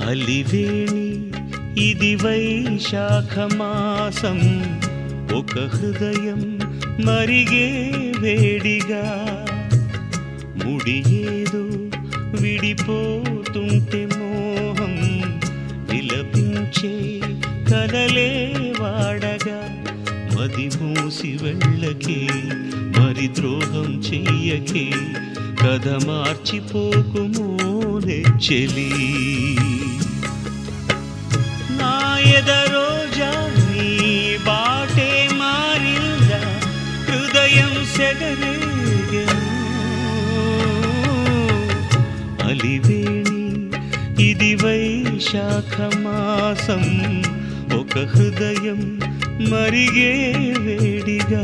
అలివేణి ఇది వైశాఖ మాసం ఒక హృదయం మరిగే వేడిగా ముడి ఏదో విడిపోతుంటే మోహం విలపించే కలలే వాడగా మది మూసి వెళ్ళకే మరి ద్రోహం చెయ్యకే కథ మార్చిపోకుమో చెలి నా ఎదరోజా నీ బాటే మారిందా హృదయం సెగరేగెను అలివేణి ఇది వైశాఖ మాసం ఒక హృదయం మరిగే వేడిగా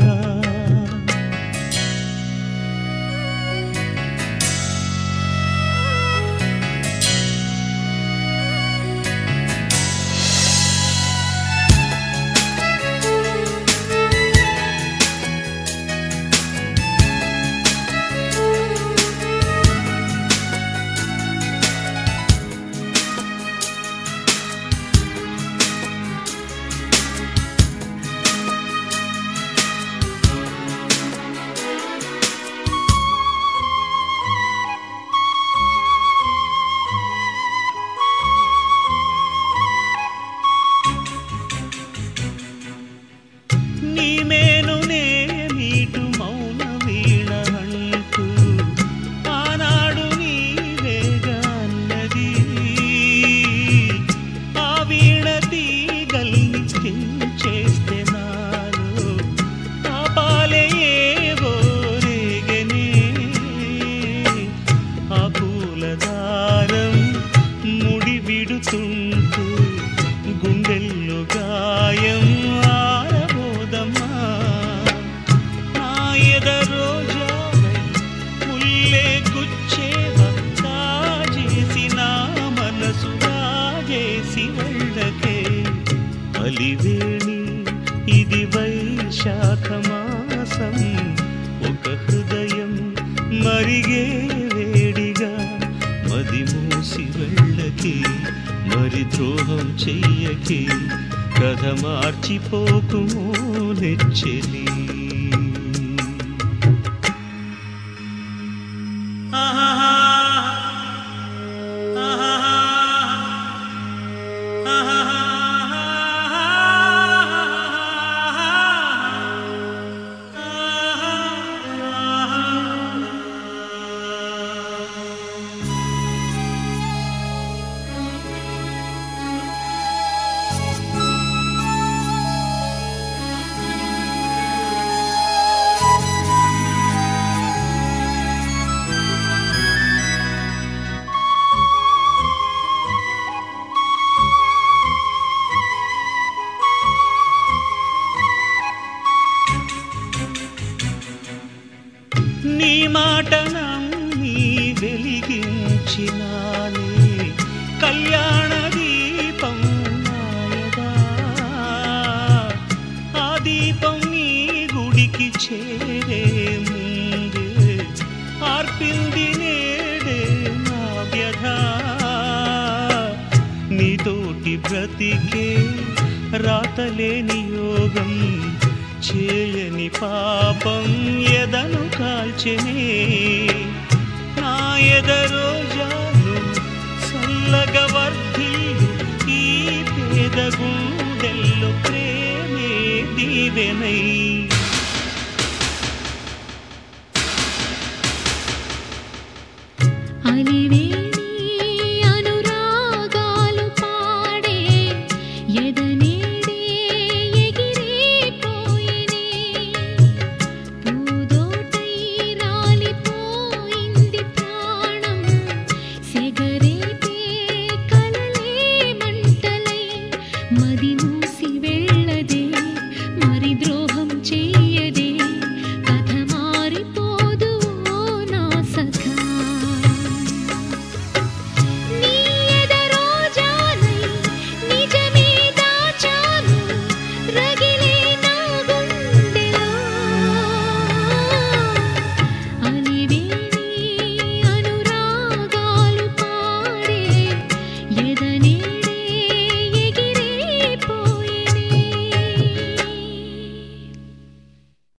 నీ మేలునే మీటు మౌన వీణ అంటూ ఆనాడు నీవేగా అన్నది ఆ వీణ తీగల్ని చేస్తే నాలో ఆ పాలే ఏవో రేగనే ఆ పూలదారం ముడి విడుతుంటే గుండెల్లో గాయం ఆరబోదమ్మా నా ఎదరోజావై ముల్లే గుచ్చేవా కాజేసి నా మనసు రాజేసి వెళ్ళకే అలివేణి ఇది వైశాఖ మాసం ఒక హృదయం మరిగే వేడిగా మది మూసి వెళ్ళకే మరి ద్రోహం చెయ్యకే కథ మార్చిపోకుమో నెచ్చెలి నీ మాట నమ్మి వెలిగించినానే కళ్యాణ దీపం నాయదా ఆ దీపం నీ గుడికి చేరే ముందే ఆర్పింది నేడే నా వ్యధ నీతోటి బ్రతికే రాతలేని యోగం చేయని పాపం ఎదను కాల్చెనే నా ఎదరోజాను చల్లగ వర్ధిల్లు ఈ పేద గుండెల్లో ప్రేమే దీవెనై అలివేణి అనురాగాలు పాడే ఎదనేడే ఎగిరిపోయినే పూదోటై రాలిపోయింది ప్రాణం సెగరేపే కలలే మంటలై మది మూసి వెళ్ళ